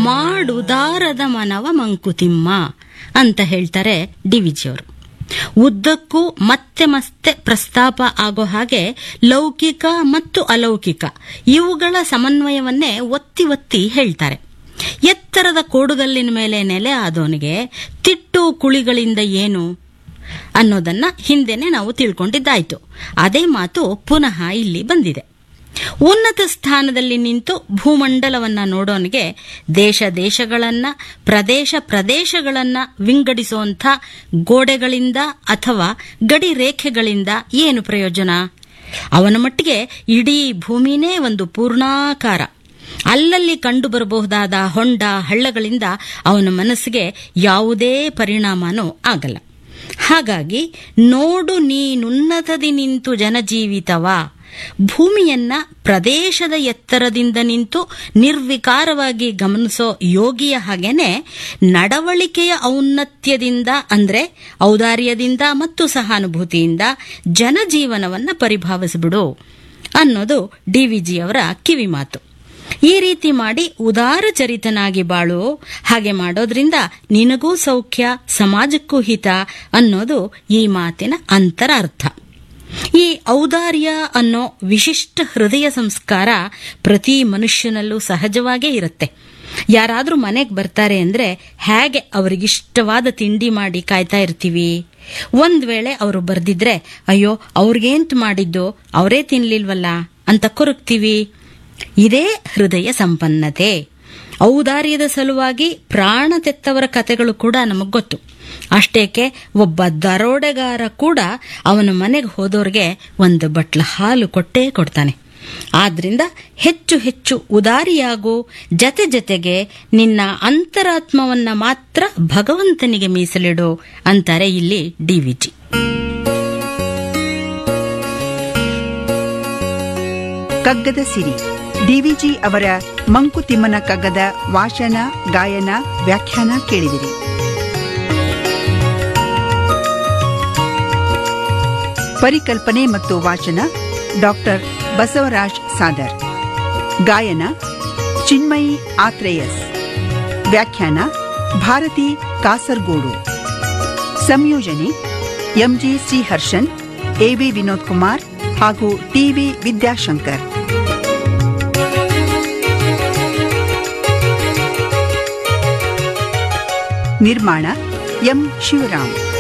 ಮಾಡುದಾರದ ಮನವ ಮಂಕುತಿಮ್ಮ ಅಂತ ಹೇಳ್ತಾರೆ ಡಿವಿಜಿಯವರು ಉದ್ದಕ್ಕೂ ಮತ್ತೆ ಮತ್ತೆ ಪ್ರಸ್ತಾಪ ಆಗೋ ಹಾಗೆ ಲೌಕಿಕ ಮತ್ತು ಅಲೌಕಿಕ ಇವುಗಳ ಸಮನ್ವಯವನ್ನೇ ಒತ್ತಿ ಒತ್ತಿ ಹೇಳ್ತಾರೆ ಎತ್ತರದ ಕೋಡುಗಲ್ಲಿನ ಮೇಲೆ ನೆಲೆ ಆದವನಿಗೆ ತಿಟ್ಟು ಕುಳಿಗಳಿಂದ ಏನು ಅನ್ನೋದನ್ನ ಹಿಂದೆನೆ ನಾವು ತಿಳ್ಕೊಂಡಿದ್ದಾಯ್ತು ಅದೇ ಮಾತು ಪುನಃ ಇಲ್ಲಿ ಬಂದಿದೆ ಉನ್ನತ ಸ್ಥಾನದಲ್ಲಿ ನಿಂತು ಭೂಮಂಡಲವನ್ನ ನೋಡೋನಿಗೆ ದೇಶ ದೇಶಗಳನ್ನ ಪ್ರದೇಶ ಪ್ರದೇಶಗಳನ್ನ ವಿಂಗಡಿಸುವಂಥ ಗೋಡೆಗಳಿಂದ ಅಥವಾ ಗಡಿ ರೇಖೆಗಳಿಂದ ಏನು ಪ್ರಯೋಜನ ಅವನ ಮಟ್ಟಿಗೆ ಇಡೀ ಭೂಮಿನೇ ಒಂದು ಪೂರ್ಣಾಕಾರ ಅಲ್ಲಲ್ಲಿ ಕಂಡುಬರಬಹುದಾದ ಹೊಂಡ ಹಳ್ಳಗಳಿಂದ ಅವನ ಮನಸ್ಸಿಗೆ ಯಾವುದೇ ಪರಿಣಾಮನೂ ಆಗಲ್ಲ ಹಾಗಾಗಿ ನೋಡು ನೀನುನ್ನತದಿ ನಿಂತು ಜನಜೀವಿತವ ಭೂಮಿಯನ್ನ ಪ್ರದೇಶದ ಎತ್ತರದಿಂದ ನಿಂತು ನಿರ್ವಿಕಾರವಾಗಿ ಗಮನಿಸೋ ಯೋಗಿಯ ಹಾಗೇನೆ ನಡವಳಿಕೆಯ ಔನ್ನತ್ಯದಿಂದ ಅಂದ್ರೆ ಔದಾರ್ಯದಿಂದ ಮತ್ತು ಸಹಾನುಭೂತಿಯಿಂದ ಜನಜೀವನವನ್ನ ಪರಿಭಾವಿಸಿಬಿಡು ಅನ್ನೋದು ಡಿವಿಜಿಯವರ ಕಿವಿಮಾತು ಈ ರೀತಿ ಮಾಡಿ ಉದಾರ ಚರಿತನಾಗಿ ಬಾಳು ಹಾಗೆ ಮಾಡೋದ್ರಿಂದ ನಿನಗೂ ಸೌಖ್ಯ ಸಮಾಜಕ್ಕೂ ಹಿತ ಅನ್ನೋದು ಈ ಮಾತಿನ ಅಂತರಾರ್ಥ ಈ ಔದಾರ್ಯ ಅನ್ನೋ ವಿಶಿಷ್ಟ ಹೃದಯ ಸಂಸ್ಕಾರ ಪ್ರತಿ ಮನುಷ್ಯನಲ್ಲೂ ಸಹಜವಾಗೇ ಇರುತ್ತೆ ಯಾರಾದ್ರೂ ಮನೆಗೆ ಬರ್ತಾರೆ ಅಂದ್ರೆ ಹೇಗೆ ಅವರಿಗಿಷ್ಟವಾದ ತಿಂಡಿ ಮಾಡಿ ಕಾಯ್ತಾ ಇರ್ತೀವಿ ಒಂದ್ ವೇಳೆ ಅವರು ಬರ್ದಿದ್ರೆ ಅಯ್ಯೋ ಅವ್ರಿಗೇಂತ ಮಾಡಿದ್ದು ಅವರೇ ತಿನ್ಲಿಲ್ವಲ್ಲ ಅಂತ ಕೊರಗ್ತೀವಿ ಇದೇ ಹೃದಯ ಸಂಪನ್ನತೆ ಔದಾರ್ಯದ ಸಲುವಾಗಿ ಪ್ರಾಣ ತೆತ್ತವರ ಕತೆಗಳು ಕೂಡ ನಮಗ್ ಗೊತ್ತು ಅಷ್ಟೇಕೆ ಒಬ್ಬ ದರೋಡೆಗಾರ ಕೂಡ ಅವನ ಮನೆಗೆ ಹೋದವ್ರಿಗೆ ಒಂದು ಬಟ್ಲ ಹಾಲು ಕೊಟ್ಟೇ ಕೊಡ್ತಾನೆ ಆದ್ರಿಂದ ಹೆಚ್ಚು ಹೆಚ್ಚು ಉದಾರಿಯಾಗು ಜತೆ ಜತೆಗೆ ನಿನ್ನ ಅಂತರಾತ್ಮವನ್ನ ಮಾತ್ರ ಭಗವಂತನಿಗೆ ಮೀಸಲಿಡು ಅಂತಾರೆ ಇಲ್ಲಿ ಡಿವಿಜಿ ಕಗ್ಗದ ಸಿರಿ ಡಿವಿಜಿ ಅವರ ಮಂಕುತಿಮ್ಮನ ಕಗ್ಗದ ವಾಚನ ಗಾಯನ ವ್ಯಾಖ್ಯಾನ ಕೇಳಿದಿರಿ ಪರಿಕಲ್ಪನೆ ಮತ್ತು ವಾಚನ ಡಾಕ್ಟರ್ ಬಸವರಾಜ್ ಸಾದರ್ ಗಾಯನ ಚಿನ್ಮಯಿ ಆತ್ರೇಯಸ್ ವ್ಯಾಖ್ಯಾನ ಭಾರತಿ ಕಾಸರ್ಗೋಡು ಸಂಯೋಜನೆ ಎಂಜಿ ಶ್ರೀಹರ್ಷನ್ ಎವಿ ವಿನೋದ್ ಕುಮಾರ್ ಹಾಗೂ ಟಿವಿ ವಿದ್ಯಾಶಂಕರ್ ನಿರ್ಮಾಣ ಎಂ ಶಿವರಾಮ್